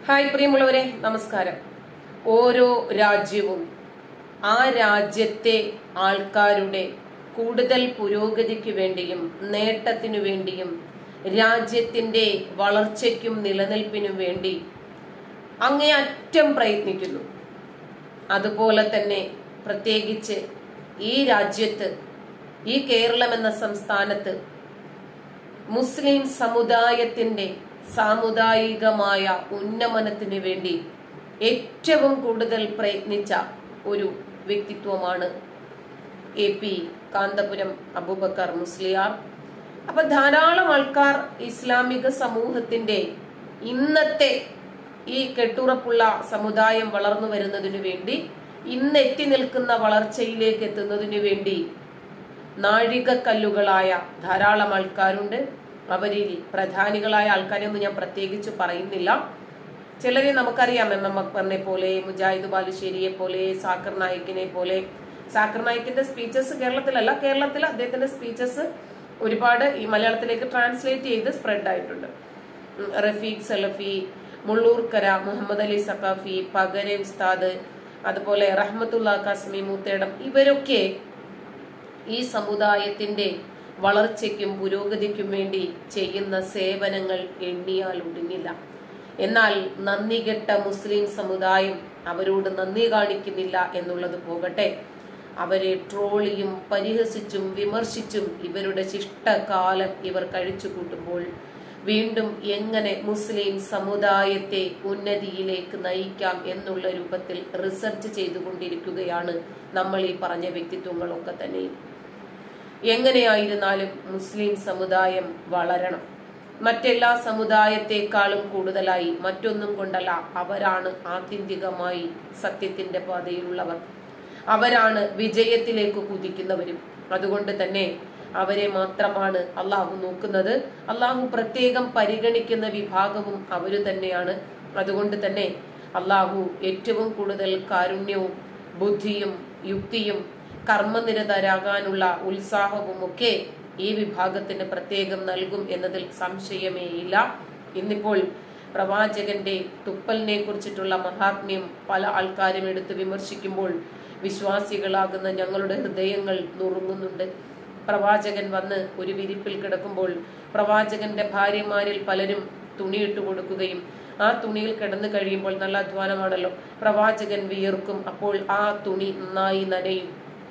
hi പ്രിയമുള്ളവരെ നമസ്കാരം ഓരോ രാജ്യവും ആ രാജ്യത്തെ ആൾക്കാരുടെ കൂടുതൽ പുരോഗതിക്ക് വേണ്ടിയും നേട്ടത്തിനു വേണ്ടിയും രാജ്യത്തിന്റെ വളർച്ചയ്ക്കും നിലനിൽപ്പിനും വേണ്ടി അങ്ങേയറ്റം പ്രയത്നിക്കുന്നു അതുപോലെ തന്നെ പ്രത്യേകിച്ച് ഈ രാജ്യത്ത് ഈ കേരളം എന്ന സംസ്ഥാനത്ത് മുസ്ലിം സമുദായത്തിന്റെ സാമുദായികമായ ഉന്നമനത്തിന് വേണ്ടി ഏറ്റവും കൂടുതൽ പ്രയത്നിച്ച ഒരു വ്യക്തിത്വമാണ് എ പി കാന്തപുരം അബൂബക്കർ മുസ്ലിയാർ അപ്പൊ ധാരാളം ആൾക്കാർ ഇസ്ലാമിക സമൂഹത്തിന്റെ ഇന്നത്തെ ഈ കെട്ടുറപ്പുള്ള സമുദായം വളർന്നു വരുന്നതിനു വേണ്ടി ഇന്ന് എത്തി നിൽക്കുന്ന വളർച്ചയിലേക്ക് എത്തുന്നതിനു വേണ്ടി നാഴികക്കല്ലുകളായ ധാരാളം ആൾക്കാരുണ്ട് അവരിൽ പ്രധാനികളായ ആൾക്കാരെ ഒന്നും ഞാൻ പ്രത്യേകിച്ച് പറയുന്നില്ല ചിലരെ നമുക്കറിയാം എം എം അക്ബറിനെ പോലെ മുജാഹിദ് ബാലുശ്ശേരിയെ പോലെ സാക്കർ നായിക്കിനെ പോലെ സാക്കർ നായിക്കിന്റെ സ്പീച്ചസ് കേരളത്തിലല്ല കേരളത്തിൽ അദ്ദേഹത്തിന്റെ സ്പീച്ചസ് ഒരുപാട് ഈ മലയാളത്തിലേക്ക് ട്രാൻസ്ലേറ്റ് ചെയ്ത് സ്പ്രെഡ് ആയിട്ടുണ്ട് ഉം, റഫീഖ് സലഫി മുള്ളൂർക്കര മുഹമ്മദ് അലി സഖാഫി പകരെ ഉസ്താദ് അതുപോലെ റഹ്മത്തുള്ള കാസ്മി മൂത്തേടം ഇവരൊക്കെ ഈ സമുദായത്തിന്റെ വളർച്ചയ്ക്കും പുരോഗതിക്കും വേണ്ടി ചെയ്യുന്ന സേവനങ്ങൾ എണ്ണിയാൽ ഒടുങ്ങില്ല എന്നാൽ നന്ദി കെട്ട മുസ്ലിം സമുദായം അവരോട് നന്ദി കാണിക്കുന്നില്ല എന്നുള്ളത് പോകട്ടെ അവരെ ട്രോളിയും പരിഹസിച്ചും വിമർശിച്ചും ഇവരുടെ ശിഷ്ടകാലം ഇവർ കഴിച്ചു കൂട്ടുമ്പോൾ വീണ്ടും എങ്ങനെ മുസ്ലിം സമുദായത്തെ ഉന്നതിയിലേക്ക് നയിക്കാം എന്നുള്ള രൂപത്തിൽ റിസർച്ച് ചെയ്തുകൊണ്ടിരിക്കുകയാണ് നമ്മൾ ഈ പറഞ്ഞ വ്യക്തിത്വങ്ങളൊക്കെ തന്നെയും എങ്ങനെയായിരുന്നാലും മുസ്ലിം സമുദായം വളരണം മറ്റെല്ലാ സമുദായത്തെക്കാളും കൂടുതലായി മറ്റൊന്നും കൊണ്ടല്ല അവരാണ് ആത്യന്തികമായി സത്യത്തിന്റെ പാതയിലുള്ളവർ അവരാണ് വിജയത്തിലേക്ക് കുതിക്കുന്നവരും അതുകൊണ്ട് തന്നെ അവരെ മാത്രമാണ് അള്ളാഹു നോക്കുന്നത് അള്ളാഹു പ്രത്യേകം പരിഗണിക്കുന്ന വിഭാഗവും അവര് തന്നെയാണ് അതുകൊണ്ട് തന്നെ അള്ളാഹു ഏറ്റവും കൂടുതൽ കാരുണ്യവും ബുദ്ധിയും യുക്തിയും കർമ്മനിരതരാകാനുള്ള ഉത്സാഹവും ഒക്കെ ഈ വിഭാഗത്തിന് പ്രത്യേകം നൽകും എന്നതിൽ സംശയമേയില്ല ഇന്നിപ്പോൾ പ്രവാചകന്റെ തുപ്പലിനെ കുറിച്ചിട്ടുള്ള മഹാത്മ്യം പല ആൾക്കാരും എടുത്ത് വിമർശിക്കുമ്പോൾ വിശ്വാസികളാകുന്ന ഞങ്ങളുടെ ഹൃദയങ്ങൾ നുറുങ്ങുന്നുണ്ട് പ്രവാചകൻ വന്ന് ഒരു വിരിപ്പിൽ കിടക്കുമ്പോൾ പ്രവാചകന്റെ ഭാര്യമാരിൽ പലരും തുണിയിട്ട് കൊടുക്കുകയും ആ തുണിയിൽ കിടന്നു കഴിയുമ്പോൾ നല്ല അധ്വാനമാണല്ലോ പ്രവാചകൻ വിയർക്കും അപ്പോൾ ആ തുണി നന്നായി നനയും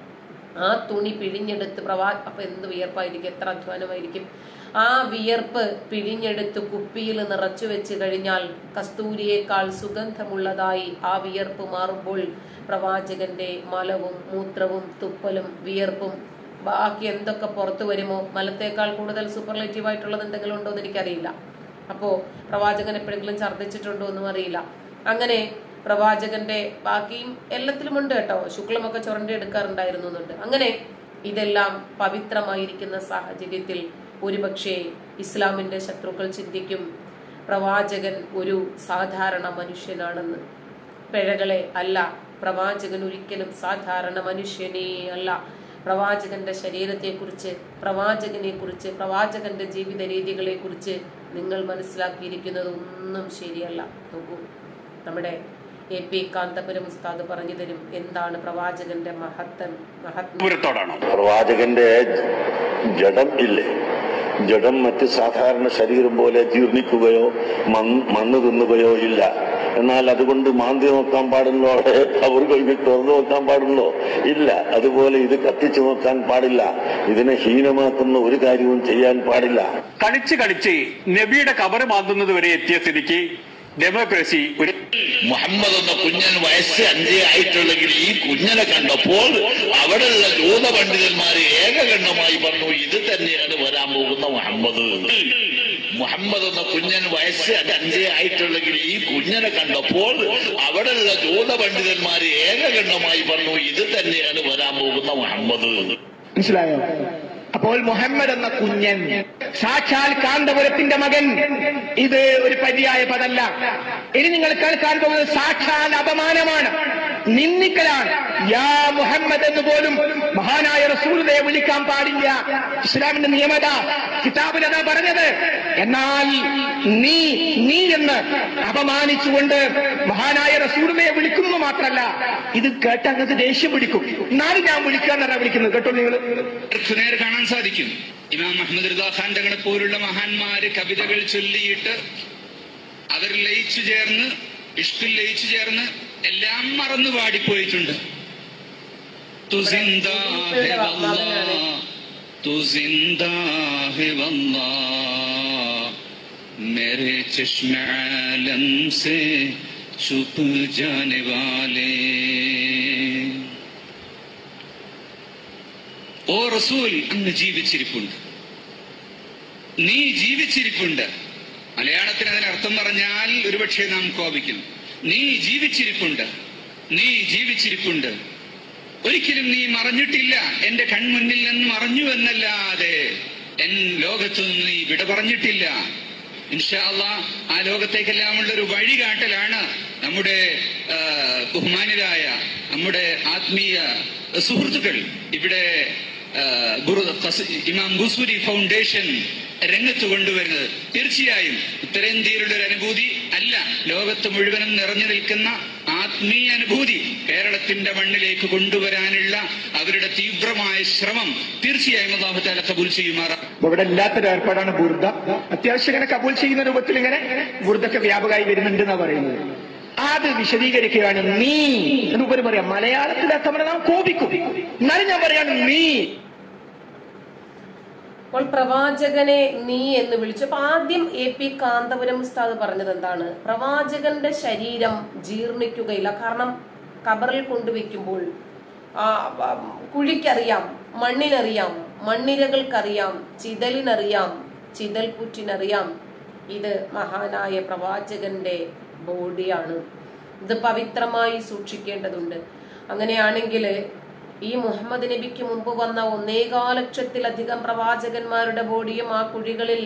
ആ തുണി പിഴിഞ്ഞെടുത്ത് പ്രവാ അപ്പൊ എന്ത് വിയർപ്പായിരിക്കും എത്ര അധ്വാനമായിരിക്കും ആ വിയർപ്പ് പിഴിഞ്ഞെടുത്ത് കുപ്പിയിൽ നിറച്ചു വെച്ച് കഴിഞ്ഞാൽ കസ്തൂരിയേക്കാൾ സുഗന്ധമുള്ളതായി ആ വിയർപ്പ് മാറുമ്പോൾ പ്രവാചകന്റെ മലവും മൂത്രവും തുപ്പലും വിയർപ്പും ബാക്കി എന്തൊക്കെ പുറത്തു വരുമോ മലത്തേക്കാൾ കൂടുതൽ സൂപ്പർലേറ്റീവ് ആയിട്ടുള്ളത് എന്തെങ്കിലും ഉണ്ടോ എന്ന് എനിക്കറിയില്ല അപ്പോ പ്രവാചകൻ എപ്പോഴെങ്കിലും ഛർദ്ദിച്ചിട്ടുണ്ടോ എന്നും അറിയില്ല അങ്ങനെ പ്രവാചകന്റെ ബാക്കിയും എല്ലാത്തിലും ഉണ്ട് കേട്ടോ ശുക്ലമൊക്കെ ചുരണ്ടി എടുക്കാറുണ്ടായിരുന്നു എന്നുണ്ട് അങ്ങനെ ഇതെല്ലാം പവിത്രമായിരിക്കുന്ന സാഹചര്യത്തിൽ ഒരുപക്ഷെ ഇസ്ലാമിന്റെ ശത്രുക്കൾ ചിന്തിക്കും പ്രവാചകൻ ഒരു സാധാരണ മനുഷ്യനാണെന്ന് പിഴകളെ അല്ല പ്രവാചകൻ ഒരിക്കലും സാധാരണ മനുഷ്യനേ അല്ല പ്രവാചകന്റെ ശരീരത്തെക്കുറിച്ച് പ്രവാചകനെ കുറിച്ച് പ്രവാചകന്റെ ജീവിത രീതികളെ കുറിച്ച് നിങ്ങൾ മനസ്സിലാക്കിയിരിക്കുന്നത് ഒന്നും ശരിയല്ല നോക്കൂ നമ്മുടെ എ പി കാന്തപുരം ഉസ്താദ് പറഞ്ഞു തരും എന്താണ് പ്രവാചകന്റെ മഹത്തൻ മഹത്വം പൂരത്തോടാണോ പ്രവാചകന്റെ ജഡം ഇല്ലേ ജഡം മറ്റ് സാധാരണ ശരീരം പോലെ ജീർണിക്കുകയോ മണ്ണ് മണ്ണ് തിന്നുകയോ ഇല്ല എന്നാൽ അതുകൊണ്ട് മാന്തി നോക്കാൻ പാടുള്ളോ അവിടെ അവർ കഴിഞ്ഞ് തുറന്നു നോക്കാൻ പാടുള്ളോ ഇല്ല അതുപോലെ ഇത് കത്തിച്ചു നോക്കാൻ പാടില്ല ഇതിനെ ഹീനമാക്കുന്ന ഒരു കാര്യവും ചെയ്യാൻ പാടില്ല കളിച്ച് കളിച്ച് നബിയുടെ കബറ് മാന്തുന്നത് വരെ എത്തിയ സ്ഥിതിക്ക് ഡെമോക്രസി ഒരു മുഹമ്മദ് എന്ന കുഞ്ഞൻ വയസ്സ് അഞ്ചേ ആയിട്ടുള്ളെങ്കിൽ ഈ കുഞ്ഞനെ കണ്ടപ്പോൾ അവിടെയുള്ള ജൂത പണ്ഡിതന്മാര് ഏകകണ്ഠമായി പറഞ്ഞു ഇത് തന്നെയാണ് വരാൻ പോകുന്ന മുഹമ്മദ് മുഹമ്മദ് എന്ന കുഞ്ഞൻ വയസ്സ് അഞ്ചേ ആയിട്ടുള്ളെങ്കിൽ ഈ കുഞ്ഞനെ കണ്ടപ്പോൾ അവിടെയുള്ള ജൂത പണ്ഡിതന്മാര് ഏകകണ്ഠമായി പറഞ്ഞു ഇത് തന്നെയാണ് വരാൻ പോകുന്ന മുഹമ്മദ് മനസ്സിലായോ അപ്പോൾ മുഹമ്മദ് എന്ന കുഞ്ഞൻ സാക്ഷാൽ കാന്തപുരത്തിന്റെ മകൻ ഇത് ഒരു പര്യായ പദല്ല ഇനി നിങ്ങൾ കേൾക്കാൻ പോകുന്നത് സാക്ഷാൽ അപമാനമാണ് നിന്ദിക്കലാണ് യാ മുഹമ്മദ് എന്ന് പോലും മഹാനായ റസൂലിനെ വിളിക്കാൻ പാടില്ല ഇസ്ലാമിന്റെ നിയമത കിതാബിലതാ പറഞ്ഞത് എന്നാൽ നീ നീ എന്ന് അപമാനിച്ചുകൊണ്ട് മഹാനായ റസൂലിനെ വിളിക്കുന്നു മാത്രല്ല ഇത് കേട്ട് അങ്ങക്ക് ദേഷ്യം പിടിക്കും എന്നാലും ഞാൻ വിളിക്കാന്നല്ല വിളിക്കുന്നത് കേട്ടോ നിങ്ങൾ നേരെ കാണാൻ സാധിക്കും ഇമാം അഹമ്മദ് റിദാ ഖാൻ തങ്ങളെ പോലുള്ള മഹാന്മാര് കവിതകൾ ചൊല്ലിയിട്ട് അവർ ലയിച്ചു ചേർന്ന് ഇഷ്കിൽ ലയിച്ചു ചേർന്ന് എല്ലാം മറന്നു പാടിപ്പോയിട്ടുണ്ട് തു സിന്ദാ ഹെ വല്ലാ, തു സിന്ദാ ഹെ വല്ലാ, मेरे चश्मे आलम से छुप जाने वाले ഓ റസൂൽ അങ്ങ് ജീവിച്ചിരിപ്പുണ്ട് നീ ജീവിച്ചിരിപ്പുണ്ട് മലയാളത്തിന് അതിനർത്ഥം പറഞ്ഞാൽ ഒരുപക്ഷെ നാം കോപിക്കും നീ ജീവിച്ചിരിപ്പുണ്ട് നീ ജീവിച്ചിരിപ്പുണ്ട് ഒരിക്കലും നീ മറഞ്ഞിട്ടില്ല എന്റെ കൺമുന്നിൽ നിന്ന് മറഞ്ഞു എന്നല്ലാതെ എൻ ലോകത്തു നിന്ന് നീ വിട പറഞ്ഞിട്ടില്ല ഇൻഷാ അള്ളാ ആ ലോകത്തേക്കെല്ലാമുള്ള ഒരു വഴികാട്ടലാണ് നമ്മുടെ ആ, ബഹുമാന്യരായ നമ്മുടെ ആത്മീയ സുഹൃത്തുക്കൾ ഇവിടെ ആ, ഗുരു ഖസ്- ഇമാം ഗുസൂരി ഫൗണ്ടേഷൻ രംഗത്ത് കൊണ്ടുവരുന്നത് തീർച്ചയായും ഉത്തരേന്ത്യയിലുള്ള ഒരു അനുഭൂതി അല്ല ലോകത്ത് മുഴുവനും നിറഞ്ഞു നിൽക്കുന്ന ആത്മീയ അനുഭൂതി കേരളത്തിന്റെ മണ്ണിലേക്ക് കൊണ്ടുവരാനുള്ള അവരുടെ തീവ്രമായ ശ്രമം തീർച്ചയായും അള്ളാഹു താല കബൂൽ ചെയ്യുമാറാം അപ്പൊ ഇവിടെ ഇല്ലാത്തൊരു ഏർപ്പാടാണ് ബുർദ അത്യാവശ്യം ഇങ്ങനെ കബൂൽ ചെയ്യുന്ന രൂപത്തിൽ ഇങ്ങനെ ബുർദൊക്കെ വ്യാപകമായി വരുന്നുണ്ട് എന്നാ പറയുന്നത് അത് വിശദീകരിക്കുകയാണ് നീ എന്ന് ഉപരി പറയാം മലയാളത്തിൽ അർത്ഥം നാം കോപിക്കും എന്നാലും ഞാൻ പറയാണ് നീ അപ്പോൾ പ്രവാചകനെ നീ എന്ന് വിളിച്ചു അപ്പൊ ആദ്യം എ പി കാന്തപുരം ഉസ്താദ് പറഞ്ഞത് എന്താണ് പ്രവാചകന്റെ ശരീരം ജീർണിക്കുകയില്ല കാരണം കബറിൽ കൊണ്ടുവയ്ക്കുമ്പോൾ ആ, ആ, കുഴിക്കറിയാം മണ്ണിനറിയാം മണ്ണിരകൾക്കറിയാം ചിതലിനറിയാം ചിതൽപുറ്റിനറിയാം ഇത് മഹാനായ പ്രവാചകന്റെ ബോഡിയാണ് ഇത് പവിത്രമായി സൂക്ഷിക്കേണ്ടതുണ്ട് അങ്ങനെയാണെങ്കിൽ ഈ മുഹമ്മദ് നബിക്ക് മുമ്പ് വന്ന ഒന്നേകാൽ ലക്ഷത്തിലധികം പ്രവാചകന്മാരുടെ ബോഡിയും ആ കുഴികളിൽ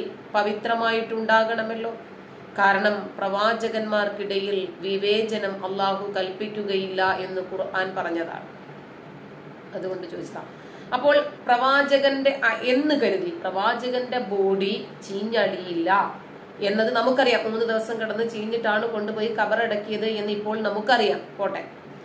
പവിത്രമായിട്ടുണ്ടാകണമല്ലോ കാരണം പ്രവാചകന്മാർക്കിടയിൽ വിവേചനം അള്ളാഹു കൽപ്പിക്കുകയില്ല എന്ന് ഖുർആൻ പറഞ്ഞതാണ് അതുകൊണ്ട് ചോദിച്ചതാ അപ്പോൾ പ്രവാചകന്റെ അ- എന്ന് കരുതി പ്രവാചകന്റെ ബോഡി ചീഞ്ഞടിയില്ല എന്നത് നമുക്കറിയാം മൂന്ന് ദിവസം കിടന്ന് ചീഞ്ഞിട്ടാണ് കൊണ്ടുപോയി കബറടക്കിയത് എന്ന് ഇപ്പോൾ നമുക്കറിയാം പോട്ടെ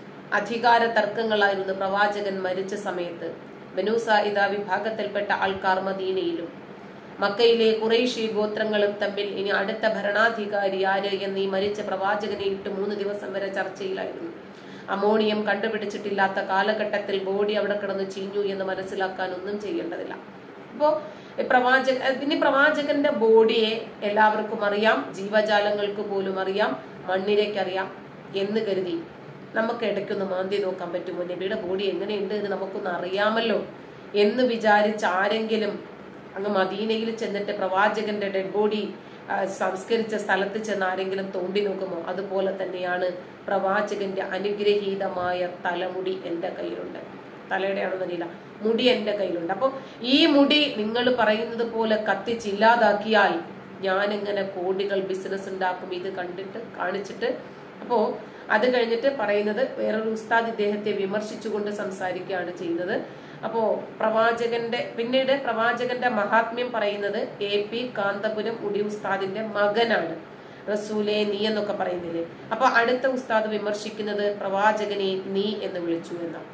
അധികാര തർക്കങ്ങളായിരുന്നു പ്രവാചകൻ മരിച്ച സമയത്ത് ബനു സായിദ വിഭാഗത്തിൽപ്പെട്ട ആൾക്കാർ മദീനയിലും മക്കയിലെ കുറേശ്ശി ഗോത്രങ്ങളും തമ്മിൽ ഇനി അടുത്ത ഭരണാധികാരി ആര് എന്ന് ഈ മരിച്ച പ്രവാചകനെ ഇട്ട് മൂന്ന് ദിവസം വരെ ചർച്ചയിലായിരുന്നു അമോണിയം കണ്ടുപിടിച്ചിട്ടില്ലാത്ത കാലഘട്ടത്തിൽ ബോഡി അവിടെ കിടന്ന് ചീഞ്ഞു എന്ന് മനസ്സിലാക്കാൻ ഒന്നും ചെയ്യേണ്ടതില്ല അപ്പോ ഈ പ്രവാചക പിന്നെ പ്രവാചകന്റെ ബോഡിയെ എല്ലാവർക്കും അറിയാം ജീവജാലങ്ങൾക്ക് പോലും അറിയാം മണ്ണിരയ്ക്കറിയാം എന്ന് കരുതി നമുക്ക് ഇടയ്ക്കൊന്ന് മാന്തി നോക്കാൻ പറ്റുമോ നബിയുടെ ബോഡി എങ്ങനെയുണ്ട് എന്ന് നമുക്കൊന്ന് അറിയാമല്ലോ എന്ന് വിചാരിച്ച് ആരെങ്കിലും അങ്ങ് മദീനയിൽ ചെന്നിട്ട് പ്രവാചകന്റെ ഡെഡ് ബോഡി ആ, സംസ്കരിച്ച സ്ഥലത്ത് ചെന്ന് ആരെങ്കിലും തോണ്ടി നോക്കുമോ അതുപോലെ തന്നെയാണ് പ്രവാചകന്റെ അനുഗ്രഹീതമായ തലമുടി എന്റെ കയ്യിലുണ്ട് തലയുടെ ആണെന്നറിയില്ല മുടി എന്റെ കയ്യിലുണ്ട് അപ്പൊ ഈ മുടി നിങ്ങൾ പറയുന്നത് പോലെ കത്തിച്ചില്ലാതാക്കിയാൽ ഞാൻ എങ്ങനെ കോടികൾ ബിസിനസ് ഉണ്ടാക്കും ഇത് കണ്ടിട്ട് കാണിച്ചിട്ട് അപ്പോ അത് കഴിഞ്ഞിട്ട് പറയുന്നത് വേറൊരു ഉസ്താദ് ഇദ്ദേഹത്തെ വിമർശിച്ചുകൊണ്ട് സംസാരിക്കുകയാണ് ചെയ്യുന്നത് അപ്പോ പ്രവാചകന്റെ പിന്നീട് പ്രവാചകന്റെ മഹാത്മ്യം പറയുന്നത് എ പി കാന്തപുരം ഉടി ഉസ്താദിന്റെ മകനാണ് റസൂലെ നീ എന്നൊക്കെ പറയുന്നില്ലേ അപ്പൊ അടുത്ത ഉസ്താദ് വിമർശിക്കുന്നത് പ്രവാചകനെ നീ എന്ന് വിളിച്ചു എന്നാണ്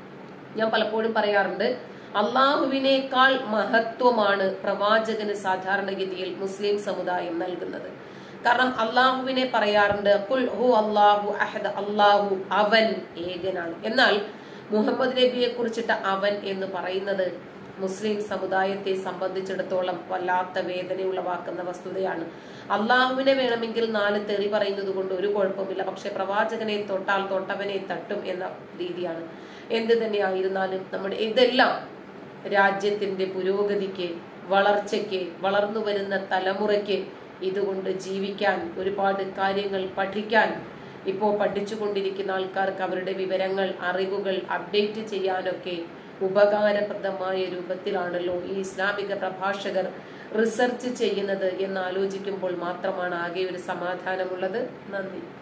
ഞാൻ പലപ്പോഴും പറയാറുണ്ട് അള്ളാഹുവിനേക്കാൾ മഹത്വമാണ് പ്രവാചകന് സാധാരണഗതിയിൽ മുസ്ലിം സമുദായം നൽകുന്നത് കാരണം അള്ളാഹുവിനെ പറയാറുണ്ട് കുൽ ഹു അള്ളാഹു അഹദ് അള്ളാഹു അവൻ ഏകനാണ് എന്നാൽ മുഹമ്മദ് നബിയെ കുറിച്ചിട്ട് അവൻ എന്ന് പറയുന്നത് മുസ്ലിം സമുദായത്തെ സംബന്ധിച്ചിടത്തോളം വല്ലാത്ത വേദന ഉളവാക്കുന്ന വസ്തുതയാണ് അള്ളാഹുവിനെ വേണമെങ്കിൽ നാല് തെറി പറയുന്നത് കൊണ്ട് ഒരു കുഴപ്പമില്ല പക്ഷെ പ്രവാചകനെ തൊട്ടാൽ തൊട്ടവനെ തട്ടും എന്ന രീതിയാണ് എന്ത് തന്നെയായിരുന്നാലും നമ്മുടെ ഇതെല്ലാം രാജ്യത്തിന്റെ പുരോഗതിക്ക് വളർച്ചയ്ക്ക് വളർന്നു വരുന്ന തലമുറയ്ക്ക് ഇതുകൊണ്ട് ജീവിക്കാൻ ഒരുപാട് കാര്യങ്ങൾ പഠിക്കാൻ ഇപ്പോൾ പഠിച്ചുകൊണ്ടിരിക്കുന്ന ആൾക്കാർക്ക് അവരുടെ വിവരങ്ങൾ അറിവുകൾ അപ്ഡേറ്റ് ചെയ്യാനൊക്കെ ഉപകാരപ്രദമായ രൂപത്തിലാണല്ലോ ഈ ഇസ്ലാമിക പ്രഭാഷകർ റിസർച്ച് ചെയ്യുന്നത് എന്ന് ആലോചിക്കുമ്പോൾ മാത്രമാണ് ആകെ ഒരു സമാധാനമുള്ളത് നന്ദി